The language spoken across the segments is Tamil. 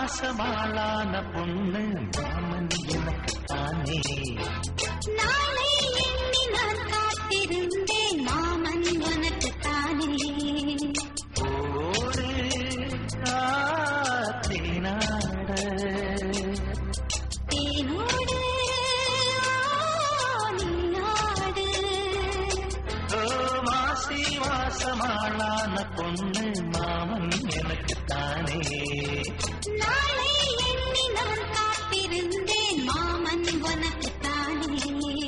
மாசமாளான பொண்ணு மாமன் எனக்கு தானே நாளை எண்ணி நான் காத்திருந்தேன் மாமன் உனக்கு தானே ஓடு காத்தினாட தேனோடு நீயாடு ஓ மாசி மாசமாளான பொண்ணு மாமன் எனக்கு தானே நாளை எண்ணி நான் காத்திருந்தேன் மாமன் உனக்கு தானே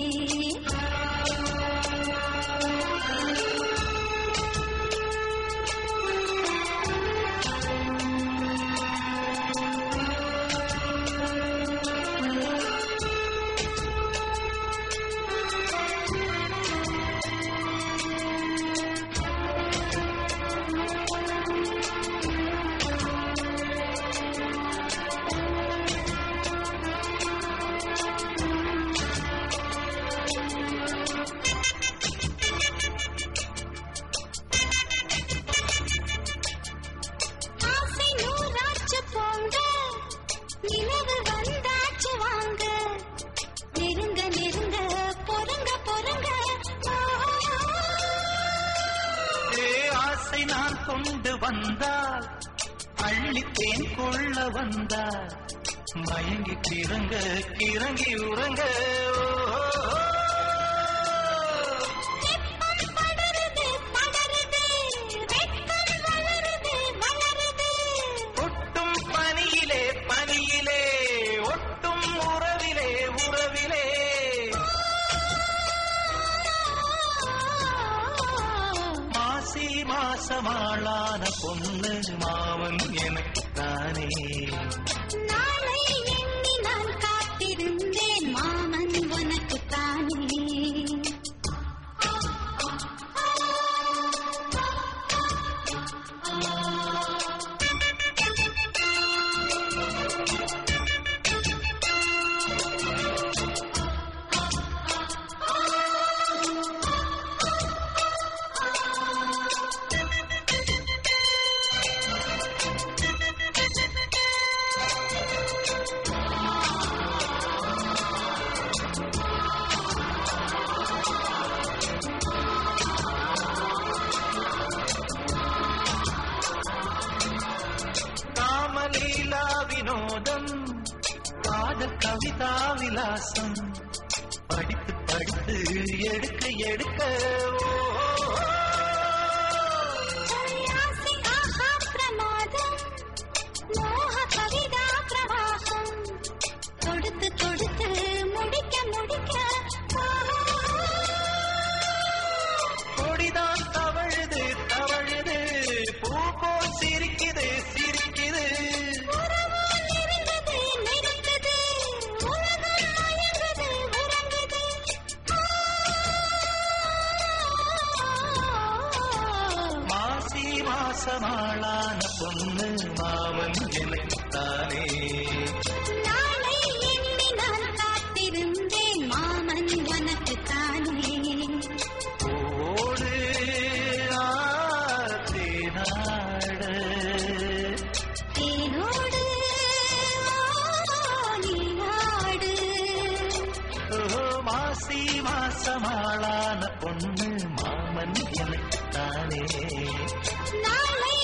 ஆசை நூறாச்சு போங்க நிலவு வந்தாச்சு வாங்க நெருங்க நெருங்க பொறுங்க பொறுங்க ஏ ஆசை நான் கொண்டு வந்தால் அள்ளித்தேன் கொள்ள வந்தால் மயங்கி கிறங்க கிறங்கி உறங்க ஓ, வெப்பம் படருது படருது வெட்கம் வளருது வளருது ஒட்டும் பனியிலே பனியிலே ஒட்டும் உறவிலே உறவிலே மாசி மாசமாளான பொண்ணு மாமன் எனக்கு தானே நாளை எண்ணி நான் காத்திருந்தேன் மாமன் உனக்கு தானே காமலீலா வினோதம் காதல் கவிதா விலாசம் படித்து படித்து எடுக்க எடுக்க ஓ, சன்யாசி ஆஹா பிரமாதம் மோக கவிதா பிரவாகம் தொடுத்து தொடுத்து முடிக்க முடிக்க கொடிதான் தவழுது தவழுது பூ போல் சிரிக்குது சிரிக்குது நெருங்குது நெருங்குது உலகம் மயங்குது உறங்குது மாசி மாசமாளான பொண்ணு மாமன் எனக்கு தானே நாளை எண்ணி நான் காத்திருந்தேன் மாமன் உனக்கு தானே ஓடு ஆத்தினாட தேனோடு நீயாடு ஓ மாசி மாசமாளான பொண்ணு மாமன் எனக்கு தானே நாளை